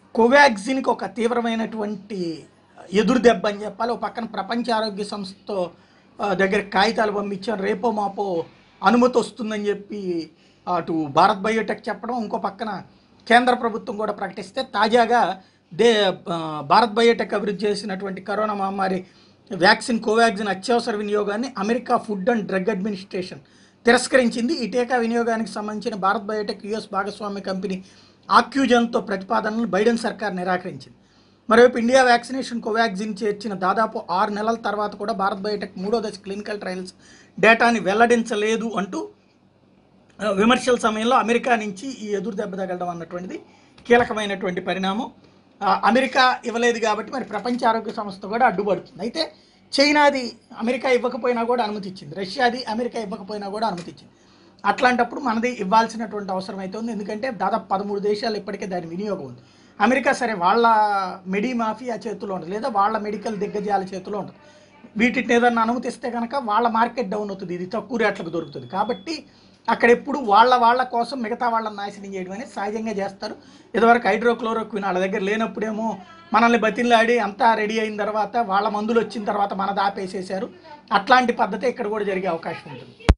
కోవాక్సిన్కి ఒక తీవ్రమైనటువంటి ఎదురు దెబ్బ అని చెప్పాలి ఒక పక్కన ప్రపంచ ఆరోగ్య సంస్థతో ఆ, దగ్గర కాగితాలు పంపించాం రేపో మాపో అనుమతి వస్తుందని చెప్పి అటు భారత్ బయోటెక్ చెప్పడం ఇంకో పక్కన కేంద్ర ప్రభుత్వం కూడా ప్రకటిస్తే తాజాగా దే ఆ, భారత్ బయోటెక్ అభివృద్ధి చేసినటువంటి కరోనా మహమ్మారి వ్యాక్సిన్ కోవాక్సిన్ అత్యవసర వినియోగాన్ని America food and drug administration తిరస్కరించింది ఈ టీకా వినియోగానికి సంబంధించిన భారత్ బయోటెక్ యుఎస్ భాగస్వామ్య కంపెనీ ఆక్యూజన్తో ప్రతిపాదనలు బైడెన్ సర్కార్ నిరాకరించింది మరోవైపు ఇండియా వ్యాక్సినేషన్ కోవాక్సిన్ చేర్చిన దాదాపు ఆరు నెలల తర్వాత కూడా భారత్ బయోటెక్ మూడో దశ క్లినికల్ ట్రయల్స్ డేటాని వెల్లడించలేదు అంటూ ఆ, విమర్శల సమయంలో అమెరికా నుంచి ఈ ఎదురు దెబ్బ తగలడం అన్నటువంటిది కీలకమైనటువంటి పరిణామం ఆ, అమెరికా ఇవ్వలేదు కాబట్టి మరి ప్రపంచ ఆరోగ్య సంస్థ కూడా అడ్డుపడుతుంది అయితే చైనాది అమెరికా ఇవ్వకపోయినా కూడా అనుమతి ఇచ్చింది రష్యాది అమెరికా ఇవ్వకపోయినా కూడా అనుమతి ఇచ్చింది అట్లాంటప్పుడు మనది ఇవ్వాల్సినటువంటి అవసరం అయితే ఉంది ఎందుకంటే దాదాపు పదమూడు దేశాలు ఇప్పటికే దాని వినియోగం ఉంది అమెరికా సరే వాళ్ళ మెడి మాఫియా చేతిలో ఉంటుంది లేదా వాళ్ళ మెడికల్ దిగ్గజాల చేతిలో ఉంటుంది వీటిని ఏదన్నా అనుమతిస్తే కనుక వాళ్ళ మార్కెట్ డౌన్ అవుతుంది ఇది తక్కువ రేట్లకు దొరుకుతుంది కాబట్టి అక్కడ ఎప్పుడు వాళ్ళ వాళ్ళ కోసం మిగతా వాళ్ళని నాశనం చేయడం అనేది సహజంగా చేస్తారు ఇదివరకు హైడ్రోక్లోరోక్విన్ వాళ్ళ దగ్గర లేనప్పుడేమో మనల్ని బతిన్లాడి అంతా రెడీ అయిన తర్వాత వాళ్ళ మందులు వచ్చిన తర్వాత మన దాపేసేసారు అట్లాంటి పద్ధతి ఇక్కడ కూడా జరిగే అవకాశం ఉంటుంది